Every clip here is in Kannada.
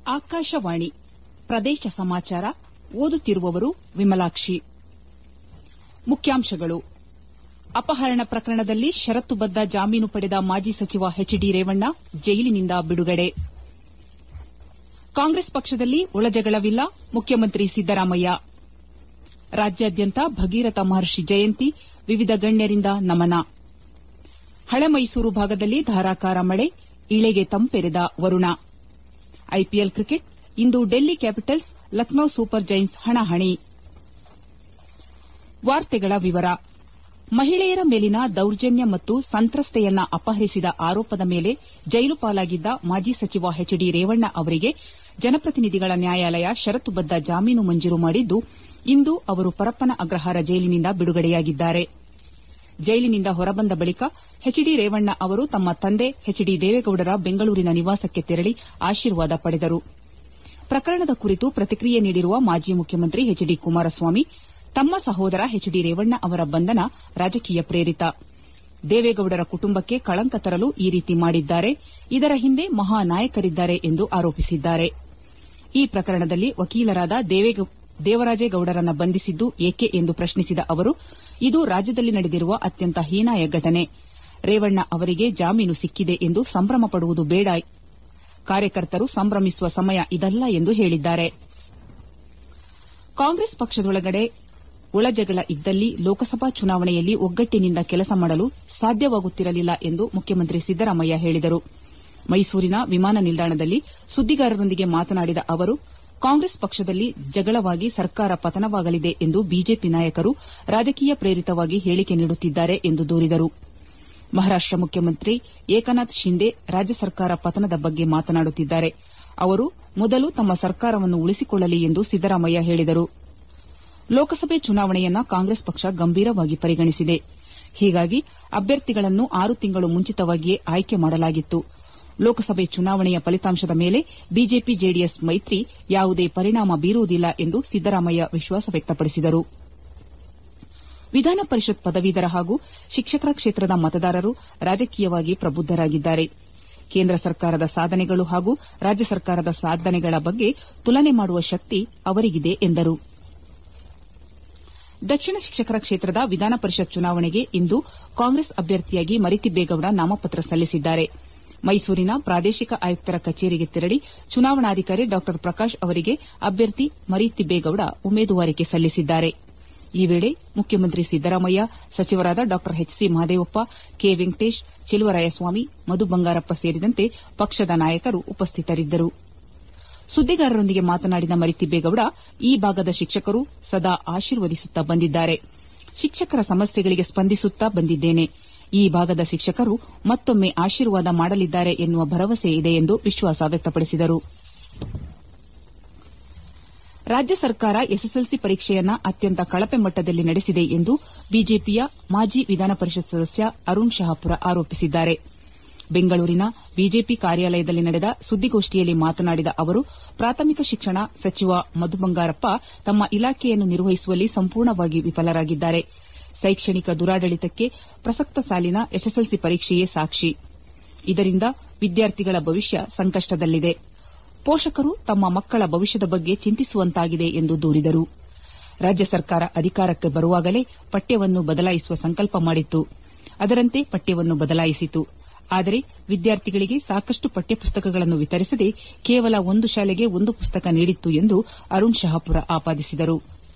ಆಕಾಶವಾಣಿ ಪ್ರದೇಶ ಸಮಾಚಾರ ಓದುತ್ತಿರುವವರು ವಿಮಲಾಕ್ಷಿ ಮುಖ್ಯಾಂಶಗಳು ಅಪಹರಣ ಪ್ರಕರಣದಲ್ಲಿ ಷರತ್ತುಬದ್ದ ಜಾಮೀನು ಪಡೆದ ಮಾಜಿ ಸಚಿವ ಎಚ್ ಡಿ ರೇವಣ್ಣ ಜೈಲಿನಿಂದ ಬಿಡುಗಡೆ ಕಾಂಗ್ರೆಸ್ ಪಕ್ಷದಲ್ಲಿ ಒಳಜಗಳವಿಲ್ಲ ಮುಖ್ಯಮಂತ್ರಿ ಸಿದ್ದರಾಮಯ್ಯ ರಾಜ್ಯಾದ್ಯಂತ ಭಗೀರಥ ಮಹರ್ಷಿ ಜಯಂತಿ ವಿವಿಧ ಗಣ್ಯರಿಂದ ನಮನ ಹಳೆಮೈಸೂರು ಭಾಗದಲ್ಲಿ ಧಾರಾಕಾರ ಮಳೆ ಇಳೆಗೆ ತಂಪೆರೆದ ವರುಣ ಐಪಿಎಲ್ ಕ್ರಿಕೆಟ್ ಇಂದು Delhi capitals Lucknow super giants ಹಣಾಹಣಿ ಮಹಿಳೆಯರ ಮೇಲಿನ ದೌರ್ಜನ್ಯ ಮತ್ತು ಸಂತ್ರಸ್ತೆಯನ್ನ ಅಪಹರಿಸಿದ ಆರೋಪದ ಮೇಲೆ ಜೈಲು ಪಾಲಾಗಿದ್ದ ಮಾಜಿ ಸಚಿವ ಎಚ್ ಡಿ ರೇವಣ್ಣ ಅವರಿಗೆ ಜನಪ್ರತಿನಿಧಿಗಳ ನ್ಯಾಯಾಲಯ ಷರತ್ತುಬದ್ದ ಜಾಮೀನು ಮಂಜೂರು ಮಾಡಿದ್ದು ಇಂದು ಅವರು ಪರಪ್ಪನ ಅಗ್ರಹಾರ ಜೈಲಿನಿಂದ ಬಿಡುಗಡೆಯಾಗಿದ್ದಾರೆ ಜೈಲಿನಿಂದ ಹೊರಬಂದ ಬಳಿಕ ಎಚ್ ಡಿ ರೇವಣ್ಣ ಅವರು ತಮ್ಮ ತಂದೆ ಎಚ್ ಡಿ ದೇವೇಗೌಡರ ಬೆಂಗಳೂರಿನ ನಿವಾಸಕ್ಕೆ ತೆರಳಿ ಆಶೀರ್ವಾದ ಪಡೆದರು ಪ್ರಕರಣದ ಕುರಿತು ಪ್ರತಿಕ್ರಿಯೆ ನೀಡಿರುವ ಮಾಜಿ ಮುಖ್ಯಮಂತ್ರಿ ಎಚ್ ಡಿ ಕುಮಾರಸ್ವಾಮಿ ತಮ್ಮ ಸಹೋದರ ಎಚ್ ಡಿ ರೇವಣ್ಣ ಅವರ ಬಂಧನ ರಾಜಕೀಯ ಪ್ರೇರಿತ ದೇವೇಗೌಡರ ಕುಟುಂಬಕ್ಕೆ ಕಳಂಕ ತರಲು ಈ ರೀತಿ ಮಾಡಿದ್ದಾರೆ ಇದರ ಹಿಂದೆ ಮಹಾ ನಾಯಕರಿದ್ದಾರೆ ಎಂದು ಆರೋಪಿಸಿದ್ದಾರೆ ಈ ಪ್ರಕರಣದಲ್ಲಿ ವಕೀಲರಾದ ದೇವರಾಜೇಗೌಡರನ್ನ ಬಂಧಿಸಿದ್ದು ಏಕೆ ಎಂದು ಪ್ರಶ್ನಿಸಿದ ಅವರು ಇದು ರಾಜ್ಯದಲ್ಲಿ ನಡೆದಿರುವ ಅತ್ಯಂತ ಹೀನಾಯ ಘಟನೆ ರೇವಣ್ಣ ಅವರಿಗೆ ಜಾಮೀನು ಸಿಕ್ಕಿದೆ ಎಂದು ಸಂಭ್ರಮ ಪಡುವುದು ಬೇಡ ಕಾರ್ಯಕರ್ತರು ಸಂಭ್ರಮಿಸುವ ಸಮಯ ಇದಲ್ಲ ಎಂದು ಹೇಳಿದ್ದಾರೆ ಕಾಂಗ್ರೆಸ್ ಪಕ್ಷದೊಳಗಡೆ ಒಳಜಗಳ ಇದ್ದಲ್ಲಿ ಲೋಕಸಭಾ ಚುನಾವಣೆಯಲ್ಲಿ ಒಗ್ಗಟ್ಟಿನಿಂದ ಕೆಲಸ ಮಾಡಲು ಸಾಧ್ಯವಾಗುತ್ತಿರಲಿಲ್ಲ ಎಂದು ಮುಖ್ಯಮಂತ್ರಿ ಸಿದ್ದರಾಮಯ್ಯ ಹೇಳಿದರು ಮೈಸೂರಿನ ವಿಮಾನ ನಿಲ್ದಾಣದಲ್ಲಿ ಸುದ್ದಿಗಾರರೊಂದಿಗೆ ಮಾತನಾಡಿದ ಅವರು ಕಾಂಗ್ರೆಸ್ ಪಕ್ಷದಲ್ಲಿ ಜಗಳವಾಗಿ ಸರ್ಕಾರ ಪತನವಾಗಲಿದೆ ಎಂದು ಬಿಜೆಪಿ ನಾಯಕರು ರಾಜಕೀಯ ಪ್ರೇರಿತವಾಗಿ ಹೇಳಿಕೆ ನೀಡುತ್ತಿದ್ದಾರೆ ಎಂದು ದೂರಿದರು ಮಹಾರಾಷ್ಟ ಮುಖ್ಯಮಂತ್ರಿ ಏಕನಾಥ್ ಶಿಂದೆ ರಾಜ್ಯ ಸರ್ಕಾರ ಪತನದ ಬಗ್ಗೆ ಮಾತನಾಡುತ್ತಿದ್ದಾರೆ ಅವರು ಮೊದಲು ತಮ್ಮ ಸರ್ಕಾರವನ್ನು ಉಳಿಸಿಕೊಳ್ಳಲಿ ಎಂದು ಸಿದ್ದರಾಮಯ್ಯ ಹೇಳಿದರು ಲೋಕಸಭೆ ಚುನಾವಣೆಯನ್ನ ಕಾಂಗ್ರೆಸ್ ಪಕ್ಷ ಗಂಭೀರವಾಗಿ ಪರಿಗಣಿಸಿದೆ ಹೀಗಾಗಿ ಅಭ್ಯರ್ಥಿಗಳನ್ನು ಆರು ತಿಂಗಳು ಮುಂಚಿತವಾಗಿಯೇ ಆಯ್ಕೆ ಮಾಡಲಾಗಿತ್ತು ಲೋಕಸಭೆ ಚುನಾವಣೆಯ ಫಲಿತಾಂಶದ ಮೇಲೆ ಬಿಜೆಪಿ ಜೆಡಿಎಸ್ ಮೈತ್ರಿ ಯಾವುದೇ ಪರಿಣಾಮ ಬೀರುವುದಿಲ್ಲ ಎಂದು ಸಿದ್ದರಾಮಯ್ಯ ವಿಶ್ವಾಸ ವ್ಯಕ್ತಪಡಿಸಿದರು ವಿಧಾನ ಪರಿಷತ್ ಪದವೀಧರ ಹಾಗೂ ಶಿಕ್ಷಕರ ಕ್ಷೇತ್ರದ ಮತದಾರರು ರಾಜಕೀಯವಾಗಿ ಪ್ರಬುದ್ದರಾಗಿದ್ದಾರೆ ಕೇಂದ್ರ ಸರ್ಕಾರದ ಸಾಧನೆಗಳು ಹಾಗೂ ರಾಜ್ಯ ಸರ್ಕಾರದ ಸಾಧನೆಗಳ ಬಗ್ಗೆ ತುಲನೆ ಮಾಡುವ ಶಕ್ತಿ ಅವರಿಗಿದೆ ಎಂದರು ದಕ್ಷಿಣ ಶಿಕ್ಷಕರ ಕ್ಷೇತ್ರದ ವಿಧಾನ ಪರಿಷತ್ ಚುನಾವಣೆಗೆ ಇಂದು ಕಾಂಗ್ರೆಸ್ ಅಭ್ಯರ್ಥಿಯಾಗಿ ಮರಿತಿಬ್ಬೇಗೌಡ ನಾಮಪತ್ರ ಸಲ್ಲಿಸಿದ್ದಾರೆ ಮೈಸೂರಿನ ಪ್ರಾದೇಶಿಕ ಆಯುಕ್ತರ ಕಚೇರಿಗೆ ತೆರಳಿ ಚುನಾವಣಾಧಿಕಾರಿ ಡಾ ಪ್ರಕಾಶ್ ಅವರಿಗೆ ಅಭ್ಯರ್ಥಿ ಮರಿತಿಬ್ಬೇಗೌಡ ಉಮೇದುವಾರಿಕೆ ಸಲ್ಲಿಸಿದ್ದಾರೆ ಈ ವೇಳೆ ಮುಖ್ಯಮಂತ್ರಿ ಸಿದ್ದರಾಮಯ್ಯ ಸಚಿವರಾದ ಡಾ H C Mahadevappa K Venkatesh Cheluvarayaswamy Madhu Bangarappa ಸೇರಿದಂತೆ ಪಕ್ಷದ ನಾಯಕರು ಉಪಸ್ಥಿತರಿದ್ದರು ಸುದ್ದಿಗಾರರೊಂದಿಗೆ ಮಾತನಾಡಿದ ಮರಿತಿಬ್ಬೇಗೌಡ ಈ ಭಾಗದ ಶಿಕ್ಷಕರು ಸದಾ ಆಶೀರ್ವದಿಸುತ್ತಾ ಬಂದಿದ್ದಾರೆ ಶಿಕ್ಷಕರ ಸಮಸ್ಯೆಗಳಿಗೆ ಸ್ಪಂದಿಸುತ್ತಾ ಬಂದಿದ್ದೇನೆ ಈ ಭಾಗದ ಶಿಕ್ಷಕರು ಮತ್ತೊಮ್ಮೆ ಆಶೀರ್ವಾದ ಮಾಡಲಿದ್ದಾರೆ ಎನ್ನುವ ಭರವಸೆ ಇದೆ ಎಂದು ವಿಶ್ವಾಸ ವ್ಯಕ್ತಪಡಿಸಿದರು ರಾಜ್ಯ ಸರ್ಕಾರ ಎಸ್ಎಸ್ಎಲ್ಸಿ ಪರೀಕ್ಷೆಯನ್ನು ಅತ್ಯಂತ ಕಳಪೆ ಮಟ್ಟದಲ್ಲಿ ನಡೆಸಿದೆ ಎಂದು ಬಿಜೆಪಿಯ ಮಾಜಿ ವಿಧಾನ ಪರಿಷತ್ ಸದಸ್ಯ ಅರುಣ್ ಶಹಾಪುರ ಆರೋಪಿಸಿದ್ದಾರೆ ಬೆಂಗಳೂರಿನ ಬಿಜೆಪಿ ಕಾರ್ಯಾಲಯದಲ್ಲಿ ನಡೆದ ಸುದ್ದಿಗೋಷ್ಠಿಯಲ್ಲಿ ಮಾತನಾಡಿದ ಅವರು ಪ್ರಾಥಮಿಕ ಶಿಕ್ಷಣ ಸಚಿವ ಮಧು ಬಂಗಾರಪ್ಪ ತಮ್ಮ ಇಲಾಖೆಯನ್ನು ನಿರ್ವಹಿಸುವಲ್ಲಿ ಸಂಪೂರ್ಣವಾಗಿ ವಿಫಲರಾಗಿದ್ದಾರೆ ಶೈಕ್ಷಣಿಕ ದುರಾಡಳಿತಕ್ಕೆ ಪ್ರಸಕ್ತ ಸಾಲಿನ ಎಸ್ಎಸ್ಎಲ್ಸಿ ಪರೀಕ್ಷೆಯೇ ಸಾಕ್ಷಿ ಇದರಿಂದ ವಿದ್ಯಾರ್ಥಿಗಳ ಭವಿಷ್ಯ ಸಂಕಷ್ಟದಲ್ಲಿದೆ ಪೋಷಕರು ತಮ್ಮ ಮಕ್ಕಳ ಭವಿಷ್ಯದ ಬಗ್ಗೆ ಚಿಂತಿಸುವಂತಾಗಿದೆ ಎಂದು ದೂರಿದರು ರಾಜ್ಯ ಸರ್ಕಾರ ಅಧಿಕಾರಕ್ಕೆ ಬರುವಾಗಲೇ ಪಠ್ಯವನ್ನು ಬದಲಾಯಿಸುವ ಸಂಕಲ್ಪ ಮಾಡಿತ್ತು ಅದರಂತೆ ಪಠ್ಯವನ್ನು ಬದಲಾಯಿಸಿತು ಆದರೆ ವಿದ್ಯಾರ್ಥಿಗಳಿಗೆ ಸಾಕಷ್ಟು ಪಠ್ಯಪುಸ್ತಕಗಳನ್ನು ವಿತರಿಸದೆ ಕೇವಲ ಒಂದು ಶಾಲೆಗೆ ಒಂದು ಪುಸ್ತಕ ನೀಡಿತ್ತು ಎಂದು ಅರುಣ್ ಶಹಾಪುರ ಆಪಾದಿಸಿದರು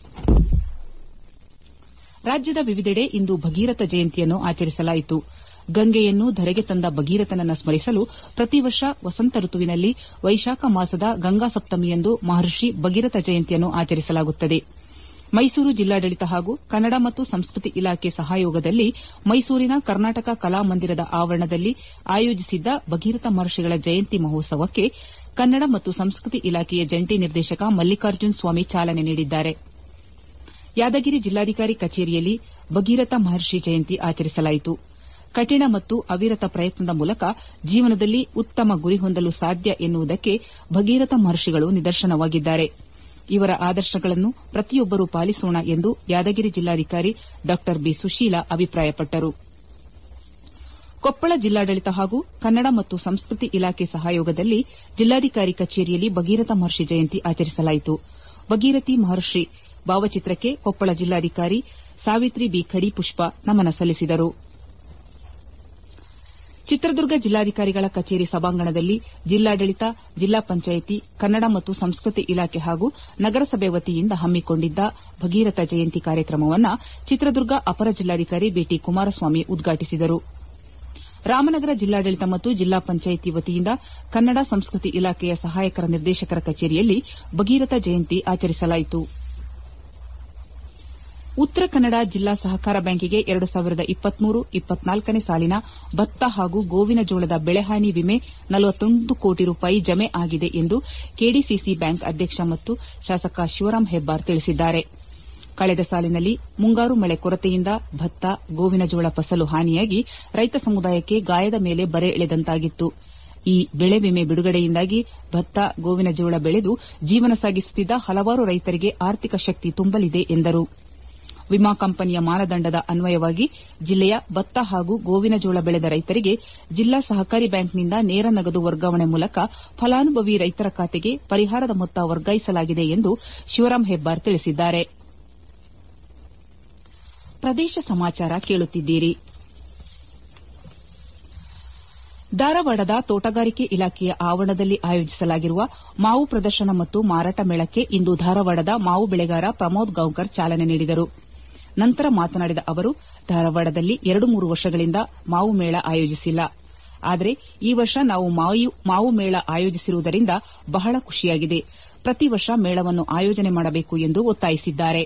ರಾಜ್ಯದ ವಿವಿಧೆಡೆ ಇಂದು ಭಗೀರಥ ಜಯಂತಿಯನ್ನು ಆಚರಿಸಲಾಯಿತು ಗಂಗೆಯನ್ನು ಧರೆಗೆ ತಂದ ಭಗೀರಥನನ್ನು ಸ್ಮರಿಸಲು ಪ್ರತಿ ವರ್ಷ ವಸಂತ ಋತುವಿನಲ್ಲಿ ವೈಶಾಖ ಮಾಸದ ಗಂಗಾ ಸಪ್ತಮಿಯಂದು ಮಹರ್ಷಿ ಭಗೀರಥ ಜಯಂತಿಯನ್ನು ಆಚರಿಸಲಾಗುತ್ತದೆ ಮೈಸೂರು ಜಿಲ್ಲಾಡಳಿತ ಹಾಗೂ ಕನ್ನಡ ಮತ್ತು ಸಂಸ್ಕೃತಿ ಇಲಾಖೆ ಸಹಯೋಗದಲ್ಲಿ ಮೈಸೂರಿನ ಕರ್ನಾಟಕ ಕಲಾಮಂದಿರದ ಆವರಣದಲ್ಲಿ ಆಯೋಜಿಸಿದ್ದ ಭಗೀರಥ ಮಹರ್ಷಿಗಳ ಜಯಂತಿ ಮಹೋತ್ಸವಕ್ಕೆ ಕನ್ನಡ ಮತ್ತು ಸಂಸ್ಕೃತಿ ಇಲಾಖೆಯ ಜಂಟಿ ನಿರ್ದೇಶಕ ಮಲ್ಲಿಕಾರ್ಜುನ ಸ್ವಾಮಿ ಚಾಲನೆ ನೀಡಿದ್ದಾರೆ ಯಾದಗಿರಿ ಜಿಲ್ಲಾಧಿಕಾರಿ ಕಚೇರಿಯಲ್ಲಿ ಭಗೀರಥ ಮಹರ್ಷಿ ಜಯಂತಿ ಆಚರಿಸಲಾಯಿತು ಕಠಿಣ ಮತ್ತು ಅವಿರತ ಪ್ರಯತ್ನದ ಮೂಲಕ ಜೀವನದಲ್ಲಿ ಉತ್ತಮ ಗುರಿ ಹೊಂದಲು ಸಾಧ್ಯ ಎನ್ನುವುದಕ್ಕೆ ಭಗೀರಥ ಮಹರ್ಷಿಗಳು ನಿದರ್ಶನವಾಗಿದ್ದಾರೆ ಇವರ ಆದರ್ಶಗಳನ್ನು ಪ್ರತಿಯೊಬ್ಬರೂ ಪಾಲಿಸೋಣ ಎಂದು ಯಾದಗಿರಿ ಜಿಲ್ಲಾಧಿಕಾರಿ ಡಾ ಬಿ ಸುಶೀಲಾ ಅಭಿಪ್ರಾಯಪಟ್ಟರು ಕೊಪ್ಪಳ ಜಿಲ್ಲಾಡಳಿತ ಹಾಗೂ ಕನ್ನಡ ಮತ್ತು ಸಂಸ್ಕೃತಿ ಇಲಾಖೆ ಸಹಯೋಗದಲ್ಲಿ ಜಿಲ್ಲಾಧಿಕಾರಿ ಕಚೇರಿಯಲ್ಲಿ ಭಗೀರಥ ಮಹರ್ಷಿ ಜಯಂತಿ ಆಚರಿಸಲಾಯಿತು ಭಗೀರಥಿ ಮಹರ್ಷಿ ಭಾವಚಿತ್ರಕ್ಕೆ ಕೊಪ್ಪಳ ಜಿಲ್ಲಾಧಿಕಾರಿ ಸಾವಿತ್ರಿ ಬಿ ಖಡಿ ಪುಷ್ಪ ನಮನ ಸಲ್ಲಿಸಿದರು ಚಿತ್ರದುರ್ಗ ಜಿಲ್ಲಾಧಿಕಾರಿಗಳ ಕಚೇರಿ ಸಭಾಂಗಣದಲ್ಲಿ ಜಿಲ್ಲಾಡಳಿತ ಜಿಲ್ಲಾ ಪಂಚಾಯಿತಿ ಕನ್ನಡ ಮತ್ತು ಸಂಸ್ಕೃತಿ ಇಲಾಖೆ ಹಾಗೂ ನಗರಸಭೆ ವತಿಯಿಂದ ಹಮ್ಮಿಕೊಂಡಿದ್ದ ಭಗೀರಥ ಜಯಂತಿ ಕಾರ್ಯಕ್ರಮವನ್ನು ಚಿತ್ರದುರ್ಗ ಅಪರ ಜಿಲ್ಲಾಧಿಕಾರಿ ಬಿಟಿ ಕುಮಾರಸ್ವಾಮಿ ಉದ್ಘಾಟಿಸಿದರು ರಾಮನಗರ ಜಿಲ್ಲಾಡಳಿತ ಮತ್ತು ಜಿಲ್ಲಾ ಪಂಚಾಯಿತಿ ವತಿಯಿಂದ ಕನ್ನಡ ಸಂಸ್ಕೃತಿ ಇಲಾಖೆಯ ಸಹಾಯಕ ನಿರ್ದೇಶಕರ ಕಚೇರಿಯಲ್ಲಿ ಭಗೀರಥ ಜಯಂತಿ ಆಚರಿಸಲಾಯಿತು ಉತ್ತರ ಕನ್ನಡ ಜಿಲ್ಲಾ ಸಹಕಾರ ಬ್ಯಾಂಕಿಗೆ ಎರಡು ಸಾವಿರದ ಇಪ್ಪತ್ಮೂರು ಇಪ್ಪತ್ನಾಲ್ಕನೇ ಸಾಲಿನ ಭತ್ತ ಹಾಗೂ ಗೋವಿನ ಜೋಳದ ಬೆಳೆಹಾನಿ ವಿಮೆ ನಲವತ್ತೊಂದು ಕೋಟಿ ರೂಪಾಯಿ ಜಮೆ ಆಗಿದೆ ಎಂದು ಕೆಡಿಸಿಸಿ ಬ್ಯಾಂಕ್ ಅಧ್ಯಕ್ಷ ಮತ್ತು ಶಾಸಕ ಶಿವರಾಂ ಹೆಬ್ಬಾರ್ ತಿಳಿಸಿದ್ದಾರೆ ಕಳೆದ ಸಾಲಿನಲ್ಲಿ ಮುಂಗಾರು ಮಳೆ ಕೊರತೆಯಿಂದ ಭತ್ತ ಗೋವಿನ ಜೋಳ ಫಸಲು ಹಾನಿಯಾಗಿ ರೈತ ಸಮುದಾಯಕ್ಕೆ ಗಾಯದ ಮೇಲೆ ಬರೆ ಎಳೆದಂತಾಗಿತ್ತು ಈ ಬೆಳೆ ವಿಮೆ ಬಿಡುಗಡೆಯಿಂದಾಗಿ ಭತ್ತ ಗೋವಿನ ಜೋಳ ಬೆಳೆದು ಜೀವನ ಸಾಗಿಸುತ್ತಿದ್ದ ಹಲವಾರು ರೈತರಿಗೆ ಆರ್ಥಿಕ ಶಕ್ತಿ ತುಂಬಲಿದೆ ಎಂದರು ವಿಮಾ ಕಂಪನಿಯ ಮಾನದಂಡದ ಅನ್ವಯವಾಗಿ ಜಿಲ್ಲೆಯ ಭತ್ತ ಹಾಗೂ ಗೋವಿನ ಜೋಳ ಬೆಳೆದ ರೈತರಿಗೆ ಜಿಲ್ಲಾ ಸಹಕಾರಿ ಬ್ಯಾಂಕ್ನಿಂದ ನೇರ ನಗದು ವರ್ಗಾವಣೆ ಮೂಲಕ ಫಲಾನುಭವಿ ರೈತರ ಖಾತೆಗೆ ಪರಿಹಾರದ ಮೊತ್ತ ವರ್ಗಾಯಿಸಲಾಗಿದೆ ಎಂದು ಶಿವರಾಂ ಹೆಬ್ಬಾರ್ ತಿಳಿಸಿದ್ದಾರೆ ಪ್ರದೇಶ ಸಮಾಚಾರ ಕೇಳುತ್ತಿದ್ದೀರಿ ಧಾರವಾಡದ ತೋಟಗಾರಿಕೆ ಇಲಾಖೆಯ ಆವರಣದಲ್ಲಿ ಆಯೋಜಿಸಲಾಗಿರುವ ಮಾವು ಪ್ರದರ್ಶನ ಮತ್ತು ಮಾರಾಟ ಮೇಳಕ್ಕೆ ಇಂದು ಧಾರವಾಡದ ಮಾವು ಬೆಳೆಗಾರ ಪ್ರಮೋದ್ ಗೌಕರ್ ಚಾಲನೆ ನೀಡಿದರು ನಂತರ ಮಾತನಾಡಿದ ಅವರು ಧಾರವಾಡದಲ್ಲಿ ಎರಡು ಮೂರು ವರ್ಷಗಳಿಂದ ಮಾವು ಮೇಳ ಆಯೋಜಿಸಿಲ್ಲ ಆದರೆ ಈ ವರ್ಷ ನಾವು ಮಾವು ಮೇಳ ಆಯೋಜಿಸಿರುವುದರಿಂದ ಬಹಳ ಖುಷಿಯಾಗಿದೆ ಪ್ರತಿ ವರ್ಷ ಮೇಳವನ್ನು ಆಯೋಜನೆ ಮಾಡಬೇಕು ಎಂದು ಒತ್ತಾಯಿಸಿದ್ದಾರೆ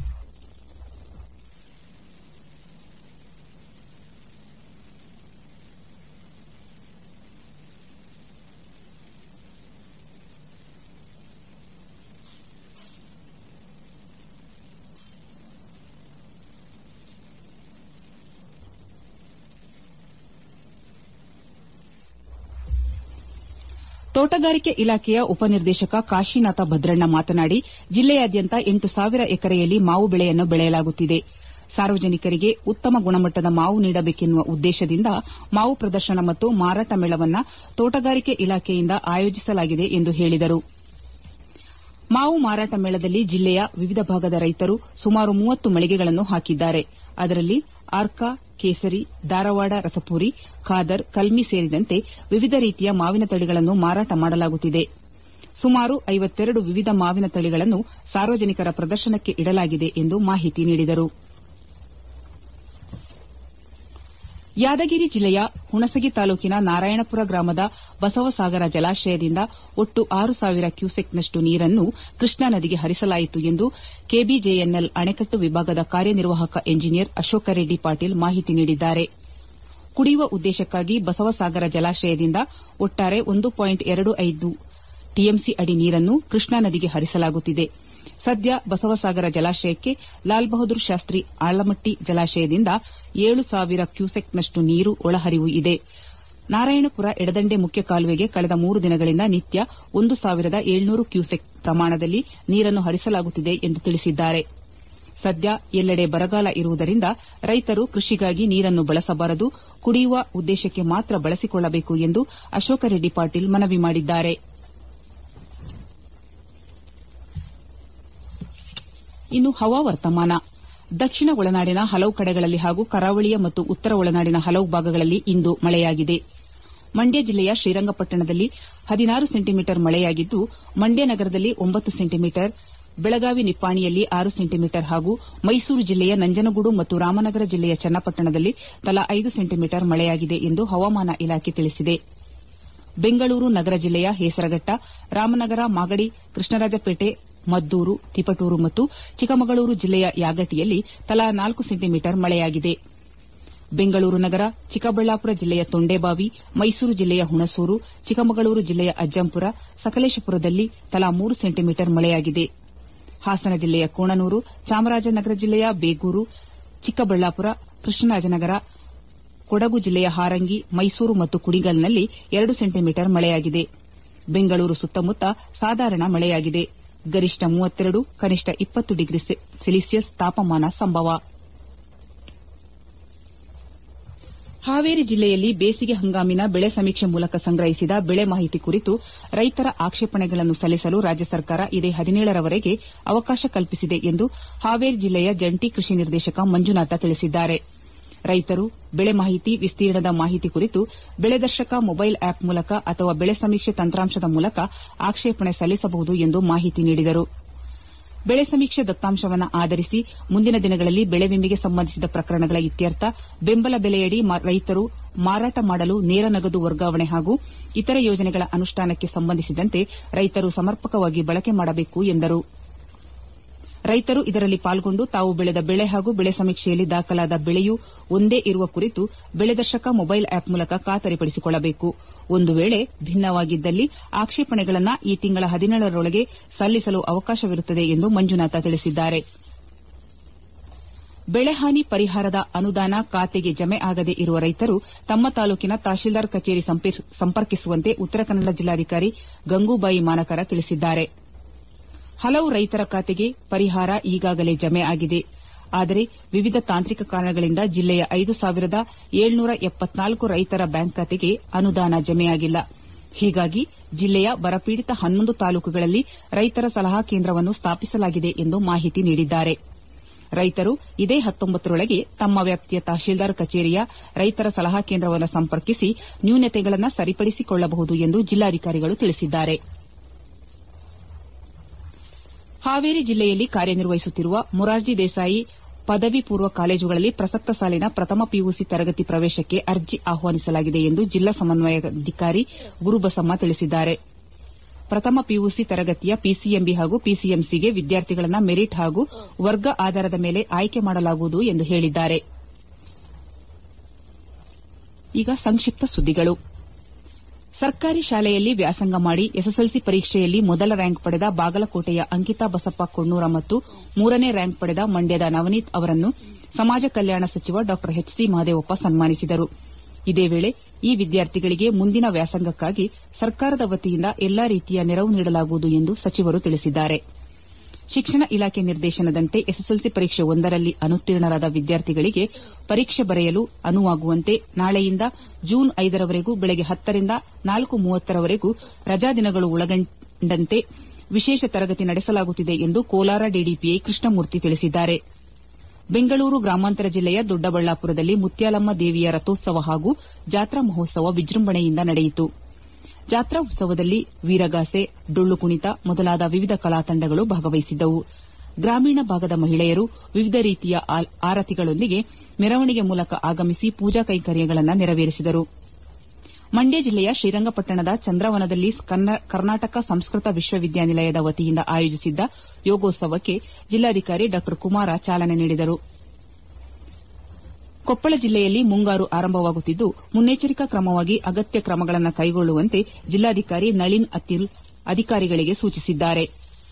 ತೋಟಗಾರಿಕೆ ಇಲಾಖೆಯ ಉಪನಿರ್ದೇಶಕ ಕಾಶಿನಾಥ ಭದ್ರಣ್ಣ ಮಾತನಾಡಿ ಜಿಲ್ಲೆಯಾದ್ಯಂತ ಎಂಟು ಸಾವಿರ ಎಕರೆಯಲ್ಲಿ ಮಾವು ಬೆಳೆಯನ್ನು ಬೆಳೆಯಲಾಗುತ್ತಿದೆ ಸಾರ್ವಜನಿಕರಿಗೆ ಉತ್ತಮ ಗುಣಮಟ್ಟದ ಮಾವು ನೀಡಬೇಕೆನ್ನುವ ಉದ್ದೇಶದಿಂದ ಮಾವು ಪ್ರದರ್ಶನ ಮತ್ತು ಮಾರಾಟ ಮೇಳವನ್ನು ತೋಟಗಾರಿಕೆ ಇಲಾಖೆಯಿಂದ ಆಯೋಜಿಸಲಾಗಿದೆ ಎಂದು ಹೇಳಿದರು ಮಾವು ಮಾರಾಟ ಮೇಳದಲ್ಲಿ ಜಿಲ್ಲೆಯ ವಿವಿಧ ಭಾಗದ ರೈತರು ಸುಮಾರು ಮೂವತ್ತು ಮಳಿಗೆಗಳನ್ನು ಹಾಕಿದ್ದಾರೆ ಅದರಲ್ಲಿ ಆರ್ಕಾ ಕೇಸರಿ ಧಾರವಾಡ ರಸಪೂರಿ ಖಾದರ್ ಕಲ್ಮಿ ಸೇರಿದಂತೆ ವಿವಿಧ ರೀತಿಯ ಮಾವಿನ ತಳಿಗಳನ್ನು ಮಾರಾಟ ಮಾಡಲಾಗುತ್ತಿದೆ ಸುಮಾರು ಐವತ್ತೆರಡು ವಿವಿಧ ಮಾವಿನ ತಳಿಗಳನ್ನು ಸಾರ್ವಜನಿಕರ ಪ್ರದರ್ಶನಕ್ಕೆ ಇಡಲಾಗಿದೆ ಎಂದು ಮಾಹಿತಿ ನೀಡಿದರು ಯಾದಗಿರಿ ಜಿಲ್ಲೆಯ ಹುಣಸಗಿ ತಾಲೂಕಿನ ನಾರಾಯಣಪುರ ಗ್ರಾಮದ ಬಸವಸಾಗರ ಜಲಾಶಯದಿಂದ ಒಟ್ಟು ಆರು ಸಾವಿರ ಕ್ಯೂಸೆಕ್ನಷ್ಟು ನೀರನ್ನು ಕೃಷ್ಣಾ ನದಿಗೆ ಹರಿಸಲಾಯಿತು ಎಂದು ಕೆಬಿಜೆಎನ್ಎಲ್ ಅಣೆಕಟ್ಟು ವಿಭಾಗದ ಕಾರ್ಯನಿರ್ವಾಹಕ ಎಂಜಿನಿಯರ್ ಅಶೋಕರೆಡ್ಡಿ ಪಾಟೀಲ್ ಮಾಹಿತಿ ನೀಡಿದ್ದಾರೆ ಕುಡಿಯುವ ಉದ್ದೇಶಕ್ಕಾಗಿ ಬಸವಸಾಗರ ಜಲಾಶಯದಿಂದ ಒಟ್ಟಾರೆ ಒಂದು ಪಾಯಿಂಟ್ ಎರಡು ಐದು ಟಿಎಂಸಿ ಅಡಿ ನೀರನ್ನು ಕೃಷ್ಣಾ ನದಿಗೆ ಹರಿಸಲಾಗುತ್ತಿದೆ ಸದ್ಯ ಬಸವಸಾಗರ ಜಲಾಶಯಕ್ಕೆ ಲಾಲ್ ಬಹದ್ದೂರ್ ಶಾಸ್ತ್ರಿ ಆಲಮಟ್ಟಿ ಜಲಾಶಯದಿಂದ ಏಳು ಸಾವಿರ ಕ್ಯೂಸೆಕ್ನಷ್ಟು ನೀರು ಒಳಹರಿವು ಇದೆ ನಾರಾಯಣಪುರ ಎಡದಂಡೆ ಮುಖ್ಯ ಕಾಲುವೆಗೆ ಕಳೆದ ಮೂರು ದಿನಗಳಿಂದ ನಿತ್ಯ ಒಂದು ಸಾವಿರದ ಏಳ್ನೂರು ಕ್ಯೂಸೆಕ್ ಪ್ರಮಾಣದಲ್ಲಿ ನೀರನ್ನು ಹರಿಸಲಾಗುತ್ತಿದೆ ಎಂದು ತಿಳಿಸಿದ್ದಾರೆ ಸದ್ಯ ಎಲ್ಲೆಡೆ ಬರಗಾಲ ಇರುವುದರಿಂದ ರೈತರು ಕೃಷಿಗಾಗಿ ನೀರನ್ನು ಬಳಸಬಾರದು ಕುಡಿಯುವ ಉದ್ದೇಶಕ್ಕೆ ಮಾತ್ರ ಬಳಸಿಕೊಳ್ಳಬೇಕು ಎಂದು ಅಶೋಕರೆಡ್ಡಿ ಪಾಟೀಲ್ ಮನವಿ ಮಾಡಿದ್ದಾರೆ ಇನ್ನು ಹವಾವರ್ತಮಾನ ದಕ್ಷಿಣ ಒಳನಾಡಿನ ಹಲವು ಕಡೆಗಳಲ್ಲಿ ಹಾಗೂ ಕರಾವಳಿಯ ಮತ್ತು ಉತ್ತರ ಒಳನಾಡಿನ ಹಲವು ಭಾಗಗಳಲ್ಲಿ ಇಂದು ಮಳೆಯಾಗಿದೆ ಮಂಡ್ಯ ಜಿಲ್ಲೆಯ ಶ್ರೀರಂಗಪಟ್ಟಣದಲ್ಲಿ ಹದಿನಾರು ಸೆಂಟಿಮೀಟರ್ ಮಳೆಯಾಗಿದ್ದು ಮಂಡ್ಯ ನಗರದಲ್ಲಿ ಒಂಬತ್ತು ಸೆಂಟಿಮೀಟರ್ ಬೆಳಗಾವಿ ನಿಪ್ಪಾಣಿಯಲ್ಲಿ ಆರು ಸೆಂಟಿಮೀಟರ್ ಹಾಗೂ ಮೈಸೂರು ಜಿಲ್ಲೆಯ ನಂಜನಗೂಡು ಮತ್ತು ರಾಮನಗರ ಜಿಲ್ಲೆಯ ಚನ್ನಪಟ್ಟಣದಲ್ಲಿ ತಲಾ ಐದು ಸೆಂಟಿಮೀಟರ್ ಮಳೆಯಾಗಿದೆ ಎಂದು ಹವಾಮಾನ ಇಲಾಖೆ ತಿಳಿಸಿದೆ ಬೆಂಗಳೂರು ನಗರ ಜಿಲ್ಲೆಯ ಹೇಸರಘಟ್ಟ ರಾಮನಗರ ಮಾಗಡಿ ಕೃಷ್ಣರಾಜಪೇಟೆ ಮದ್ದೂರು ತಿಪಟೂರು ಮತ್ತು ಚಿಕ್ಕಮಗಳೂರು ಜಿಲ್ಲೆಯ ಯಾಗಟಿಯಲ್ಲಿ ತಲಾ ನಾಲ್ಕು ಸೆಂಟಿಮೀಟರ್ ಮಳೆಯಾಗಿದೆ ಬೆಂಗಳೂರು ನಗರ ಚಿಕ್ಕಬಳ್ಳಾಪುರ ಜಿಲ್ಲೆಯ ತೊಂಡೇಬಾವಿ ಮೈಸೂರು ಜಿಲ್ಲೆಯ ಹುಣಸೂರು ಚಿಕ್ಕಮಗಳೂರು ಜಿಲ್ಲೆಯ ಅಜ್ಜಂಪುರ ಸಕಲೇಶಪುರದಲ್ಲಿ ತಲಾ ಮೂರು ಸೆಂಟಿಮೀಟರ್ ಮಳೆಯಾಗಿದೆ ಹಾಸನ ಜಿಲ್ಲೆಯ ಕೋಣನೂರು ಚಾಮರಾಜನಗರ ಜಿಲ್ಲೆಯ ಬೇಗೂರು ಚಿಕ್ಕಬಳ್ಳಾಪುರ ಕೃಷ್ಣರಾಜನಗರ ಕೊಡಗು ಜಿಲ್ಲೆಯ ಹಾರಂಗಿ ಮೈಸೂರು ಮತ್ತು ಕುಣಿಗಲ್ನಲ್ಲಿ ಎರಡು ಸೆಂಟಿಮೀಟರ್ ಮಳೆಯಾಗಿದೆ ಬೆಂಗಳೂರು ಸುತ್ತಮುತ್ತ ಸಾಧಾರಣ ಮಳೆಯಾಗಿದೆ ಗರಿಷ್ಠ ಮೂವತ್ತೆರಡು ಕನಿಷ್ಠ ಇಪ್ಪತ್ತು ಡಿಗ್ರಿ ಸೆಲ್ಸಿಯಸ್ ತಾಪಮಾನ ಸಂಭವ ಹಾವೇರಿ ಜಿಲ್ಲೆಯಲ್ಲಿ ಬೇಸಿಗೆ ಹಂಗಾಮಿನ ಬೆಳೆ ಸಮೀಕ್ಷೆ ಮೂಲಕ ಸಂಗ್ರಹಿಸಿದ ಬೆಳೆ ಮಾಹಿತಿ ಕುರಿತು ರೈತರ ಆಕ್ಷೇಪಣೆಗಳನ್ನು ಸಲ್ಲಿಸಲು ರಾಜ್ಯ ಸರ್ಕಾರ ಇದೇ ಹದಿನೇಳರವರೆಗೆ ಅವಕಾಶ ಕಲ್ಪಿಸಿದೆ ಎಂದು ಹಾವೇರಿ ಜಿಲ್ಲೆಯ ಜಂಟಿ ಕೃಷಿ ನಿರ್ದೇಶಕ ಮಂಜುನಾಥ ತಿಳಿಸಿದ್ದಾರೆ ರೈತರು ಬೆಳೆ ಮಾಹಿತಿ ವಿಸ್ತೀರ್ಣದ ಮಾಹಿತಿ ಕುರಿತು ಬೆಳೆದರ್ಶಕ ಮೊಬೈಲ್ ಆಪ್ ಮೂಲಕ ಅಥವಾ ಬೆಳೆ ಸಮೀಕ್ಷೆ ತಂತ್ರಾಂಶದ ಮೂಲಕ ಆಕ್ಷೇಪಣೆ ಸಲ್ಲಿಸಬಹುದು ಎಂದು ಮಾಹಿತಿ ನೀಡಿದರು ಬೆಳೆ ಸಮೀಕ್ಷೆ ದತ್ತಾಂಶವನ್ನು ಆಧರಿಸಿ ಮುಂದಿನ ದಿನಗಳಲ್ಲಿ ಬೆಳೆ ವಿಮೆಗೆ ಸಂಬಂಧಿಸಿದ ಪ್ರಕರಣಗಳ ಇತ್ಯರ್ಥ ಬೆಂಬಲ ಬೆಲೆಯಡಿ ರೈತರು ಮಾರಾಟ ಮಾಡಲು ನೇರ ನಗದು ವರ್ಗಾವಣೆ ಹಾಗೂ ಇತರ ಯೋಜನೆಗಳ ಅನುಷ್ಠಾನಕ್ಕೆ ಸಂಬಂಧಿಸಿದಂತೆ ರೈತರು ಸಮರ್ಪಕವಾಗಿ ಬಳಕೆ ಮಾಡಬೇಕು ಎಂದರು ರೈತರು ಇದರಲ್ಲಿ ಪಾಲ್ಗೊಂಡು ತಾವು ಬೆಳೆದ ಬೆಳೆ ಹಾಗೂ ಬೆಳೆ ಸಮೀಕ್ಷೆಯಲ್ಲಿ ದಾಖಲಾದ ಬೆಳೆಯೂ ಒಂದೇ ಇರುವ ಕುರಿತು ಬೆಳೆದರ್ಶಕ ಮೊಬೈಲ್ ಆಪ್ ಮೂಲಕ ಖಾತರಿಪಡಿಸಿಕೊಳ್ಳಬೇಕು ಒಂದು ವೇಳೆ ಭಿನ್ನವಾಗಿದ್ದಲ್ಲಿ ಆಕ್ಷೇಪಣೆಗಳನ್ನು ಈ ತಿಂಗಳ ಹದಿನೇಳರೊಳಗೆ ಸಲ್ಲಿಸಲು ಅವಕಾಶವಿರುತ್ತದೆ ಎಂದು ಮಂಜುನಾಥ ತಿಳಿಸಿದ್ದಾರೆ ಬೆಳೆಹಾನಿ ಪರಿಹಾರದ ಅನುದಾನ ಖಾತೆಗೆ ಜಮೆ ಆಗದೇ ಇರುವ ರೈತರು ತಮ್ಮ ತಾಲೂಕಿನ ತಹಶೀಲ್ದಾರ್ ಕಚೇರಿ ಸಂಪರ್ಕಿಸುವಂತೆ ಉತ್ತರ ಕನ್ನಡ ಜಿಲ್ಲಾಧಿಕಾರಿ ಗಂಗೂಬಾಯಿ ಮಾನಕರ ತಿಳಿಸಿದ್ದಾರೆ ಹಲವು ರೈತರ ಖಾತೆಗೆ ಪರಿಹಾರ ಈಗಾಗಲೇ ಜಮೆ ಆಗಿದೆ ಆದರೆ ವಿವಿಧ ತಾಂತ್ರಿಕ ಕಾರಣಗಳಿಂದ ಜಿಲ್ಲೆಯ ಐದು ಸಾವಿರದ ಏಳ್ನೂರ ಎಪ್ಪತ್ನಾಲ್ಕು ರೈತರ ಬ್ಯಾಂಕ್ ಖಾತೆಗೆ ಅನುದಾನ ಜಮೆಯಾಗಿಲ್ಲ ಹೀಗಾಗಿ ಜಿಲ್ಲೆಯ ಬರಪೀಡಿತ ಹನ್ನೊಂದು ತಾಲೂಕುಗಳಲ್ಲಿ ರೈತರ ಸಲಹಾ ಕೇಂದ್ರವನ್ನು ಸ್ಥಾಪಿಸಲಾಗಿದೆ ಎಂದು ಮಾಹಿತಿ ನೀಡಿದ್ದಾರೆ ರೈತರು ಇದೇ ಹತ್ತೊಂಬತ್ತರೊಳಗೆ ತಮ್ಮ ವ್ಯಾಪ್ತಿಯ ತಹಶೀಲ್ದಾರ್ ಕಚೇರಿಯ ರೈತರ ಸಲಹಾ ಕೇಂದ್ರವನ್ನು ಸಂಪರ್ಕಿಸಿ ನ್ಯೂನತೆಗಳನ್ನು ಸರಿಪಡಿಸಿಕೊಳ್ಳಬಹುದು ಎಂದು ಜಿಲ್ಲಾಧಿಕಾರಿಗಳು ತಿಳಿಸಿದ್ದಾರೆ ಹಾವೇರಿ ಜಿಲ್ಲೆಯಲ್ಲಿ ಕಾರ್ಯನಿರ್ವಹಿಸುತ್ತಿರುವ ಮೊರಾರ್ಜಿ ದೇಸಾಯಿ ಪದವಿ ಪೂರ್ವ ಕಾಲೇಜುಗಳಲ್ಲಿ ಪ್ರಸಕ್ತ ಸಾಲಿನ ಪ್ರಥಮ ಪಿಯುಸಿ ತರಗತಿ ಪ್ರವೇಶಕ್ಕೆ ಅರ್ಜಿ ಆಹ್ವಾನಿಸಲಾಗಿದೆ ಎಂದು ಜಿಲ್ಲಾ ಸಮನ್ವಯಾಧಿಕಾರಿ ಗುರುಬಸಮ್ಮ ತಿಳಿಸಿದ್ದಾರೆ ಪ್ರಥಮ ಪಿಯುಸಿ ತರಗತಿಯ ಪಿಸಿಎಂಬಿ ಹಾಗೂ ಪಿಸಿಎಂಸಿಗೆ ವಿದ್ಯಾರ್ಥಿಗಳನ್ನು ಮೆರಿಟ್ ಹಾಗೂ ವರ್ಗ ಆಧಾರದ ಮೇಲೆ ಆಯ್ಕೆ ಮಾಡಲಾಗುವುದು ಎಂದು ಹೇಳಿದ್ದಾರೆ ಈಗ ಸಂಕ್ಷಿಪ್ತ ಸುದ್ದಿಗಳು ಸರ್ಕಾರಿ ಶಾಲೆಯಲ್ಲಿ ವ್ಯಾಸಂಗ ಮಾಡಿ ಎಸ್ಎಸ್ಎಲ್ಸಿ ಪರೀಕ್ಷೆಯಲ್ಲಿ ಮೊದಲ ರ್ಯಾಂಕ್ ಪಡೆದ ಬಾಗಲಕೋಟೆಯ ಅಂಕಿತಾ ಬಸಪ್ಪ ಕೊಣ್ಣೂರ ಮತ್ತು ಮೂರನೇ ರ್ಯಾಂಕ್ ಪಡೆದ ಮಂಡ್ಯದ ನವನೀತ್ ಅವರನ್ನು ಸಮಾಜ ಕಲ್ಯಾಣ ಸಚಿವ ಡಾ ಎಚ್ ಸಿ ಮಹದೇವಪ್ಪ ಸನ್ಮಾನಿಸಿದರು ಇದೇ ವೇಳೆ ಈ ವಿದ್ಯಾರ್ಥಿಗಳಿಗೆ ಮುಂದಿನ ವ್ಯಾಸಂಗಕ್ಕಾಗಿ ಸರ್ಕಾರದ ವತಿಯಿಂದ ಎಲ್ಲಾ ರೀತಿಯ ನೆರವು ನೀಡಲಾಗುವುದು ಎಂದು ಸಚಿವರು ತಿಳಿಸಿದ್ದಾರೆ ಶಿಕ್ಷಣ ಇಲಾಖೆ ನಿರ್ದೇಶನದಂತೆ ಎಸ್ಎಸ್ಎಲ್ಸಿ ಪರೀಕ್ಷೆ ಒಂದರಲ್ಲಿ ಅನುತ್ತೀರ್ಣರಾದ ವಿದ್ಯಾರ್ಥಿಗಳಿಗೆ ಪರೀಕ್ಷೆ ಬರೆಯಲು ಅನುವಾಗುವಂತೆ ನಾಳೆಯಿಂದ ಜೂನ್ ಐದರವರೆಗೂ ಬೆಳಗ್ಗೆ ಹತ್ತರಿಂದ ನಾಲ್ಕು ಮೂವತ್ತರವರೆಗೂ ರಜಾದಿನಗಳು ಒಳಗೊಂಡಂತೆ ವಿಶೇಷ ತರಗತಿ ನಡೆಸಲಾಗುತ್ತಿದೆ ಎಂದು ಕೋಲಾರ ಡಿಡಿಪಿಐ ಕೃಷ್ಣಮೂರ್ತಿ ತಿಳಿಸಿದ್ದಾರೆ ಬೆಂಗಳೂರು ಗ್ರಾಮಾಂತರ ಜಿಲ್ಲೆಯ ದೊಡ್ಡಬಳ್ಳಾಪುರದಲ್ಲಿ ಮುತ್ಯಾಲಮ್ಮ ದೇವಿಯ ರಥೋತ್ಸವ ಹಾಗೂ ಜಾತ್ರಾ ಮಹೋತ್ಸವ ವಿಜೃಂಭಣೆಯಿಂದ ನಡೆಯಿತು ಜಾತ್ರಾ ಉತ್ಸವದಲ್ಲಿ ವೀರಗಾಸೆ ಡೊಳ್ಳು ಕುಣಿತ ಮೊದಲಾದ ವಿವಿಧ ಕಲಾ ತಂಡಗಳು ಭಾಗವಹಿಸಿದ್ದವು ಗ್ರಾಮೀಣ ಭಾಗದ ಮಹಿಳೆಯರು ವಿವಿಧ ರೀತಿಯ ಆರತಿಗಳೊಂದಿಗೆ ಮೆರವಣಿಗೆ ಮೂಲಕ ಆಗಮಿಸಿ ಪೂಜಾ ಕೈಂಕರ್ಯಗಳನ್ನು ನೆರವೇರಿಸಿದರು ಮಂಡ್ಯ ಜಿಲ್ಲೆಯ ಶ್ರೀರಂಗಪಟ್ಟಣದ ಚಂದ್ರವನದಲ್ಲಿ ಕರ್ನಾಟಕ ಸಂಸ್ಕೃತ ವಿಶ್ವವಿದ್ಯಾನಿಲಯದ ವತಿಯಿಂದ ಆಯೋಜಿಸಿದ್ದ ಯೋಗೋತ್ಸವಕ್ಕೆ ಜಿಲ್ಲಾಧಿಕಾರಿ ಡಾ ಕುಮಾರ ಚಾಲನೆ ನೀಡಿದರು ಕೊಪ್ಪಳ ಜಿಲ್ಲೆಯಲ್ಲಿ ಮುಂಗಾರು ಆರಂಭವಾಗುತ್ತಿದ್ದು ಮುನ್ನೆಚ್ಚರಿಕಾ ಕ್ರಮವಾಗಿ ಅಗತ್ಯ ಕ್ರಮಗಳನ್ನು ಕೈಗೊಳ್ಳುವಂತೆ ಜಿಲ್ಲಾಧಿಕಾರಿ ನಳಿನ್ ಅತಿಲ್ ಅಧಿಕಾರಿಗಳಿಗೆ ಸೂಚಿಸಿದ್ದಾರೆ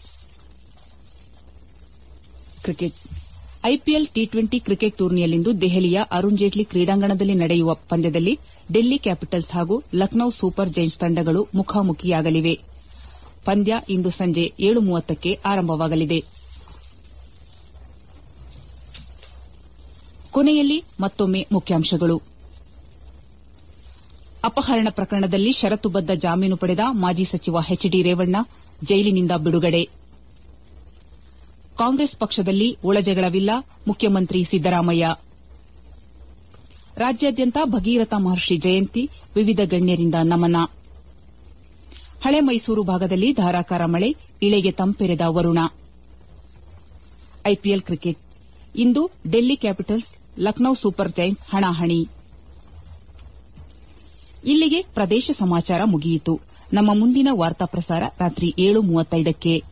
ಐಪಿಎಲ್ ಟಿ ಟ್ವೆಂಟಿ ಕ್ರಿಕೆಟ್ ಟೂರ್ನಿಯಲ್ಲಿಂದು ದೆಹಲಿಯ ಅರುಣ್ ಜೇಟ್ಲಿ ಕ್ರೀಡಾಂಗಣದಲ್ಲಿ ನಡೆಯುವ ಪಂದ್ಯದಲ್ಲಿ ಡೆಲ್ಲಿ ಕ್ಯಾಪಿಟಲ್ಸ್ ಹಾಗೂ ಲಖನೌ ಸೂಪರ್ ಜೈಂಟ್ಸ್ ತಂಡಗಳು ಮುಖಾಮುಖಿಯಾಗಲಿವೆ ಪಂದ್ಯ ಇಂದು ಸಂಜೆ ಏಳು ಮೂವತ್ತಕ್ಕೆ ಆರಂಭವಾಗಲಿದೆ ಕೊನೆಯಲ್ಲಿ ಮತ್ತೊಮ್ಮೆ ಮುಖ್ಯಾಂಶಗಳು ಅಪಹರಣ ಪ್ರಕರಣದಲ್ಲಿ ಷರತ್ತುಬದ್ದ ಜಾಮೀನು ಪಡೆದ ಮಾಜಿ ಸಚಿವ ಎಚ್ ಡಿ ರೇವಣ್ಣ ಜೈಲಿನಿಂದ ಬಿಡುಗಡೆ ಕಾಂಗ್ರೆಸ್ ಪಕ್ಷದಲ್ಲಿ ಒಳಜಗಳವಿಲ್ಲ ಮುಖ್ಯಮಂತ್ರಿ ಸಿದ್ದರಾಮಯ್ಯ ರಾಜ್ಯಾದ್ಯಂತ ಭಗೀರಥ ಮಹರ್ಷಿ ಜಯಂತಿ ವಿವಿಧ ಗಣ್ಯರಿಂದ ನಮನ ಹಳೆ ಮೈಸೂರು ಭಾಗದಲ್ಲಿ ಧಾರಾಕಾರ ಮಳೆ ಇಳೆಗೆ ತಂಪೆರೆದ ವರುಣ ಐಪಿಎಲ್ ಕ್ರಿಕೆಟ್ ಇಂದು Delhi capitals Lucknow super giants ಹಣಾಹಣಿ ಇಲ್ಲಿಗೆ ಪ್ರದೇಶ ಸಮಾಚಾರ ಮುಗಿಯಿತು ನಮ್ಮ ಮುಂದಿನ ವಾರ್ತಾ ಪ್ರಸಾರ ರಾತ್ರಿ ಏಳು ಮೂವತ್ತೈದಕ್ಕೆ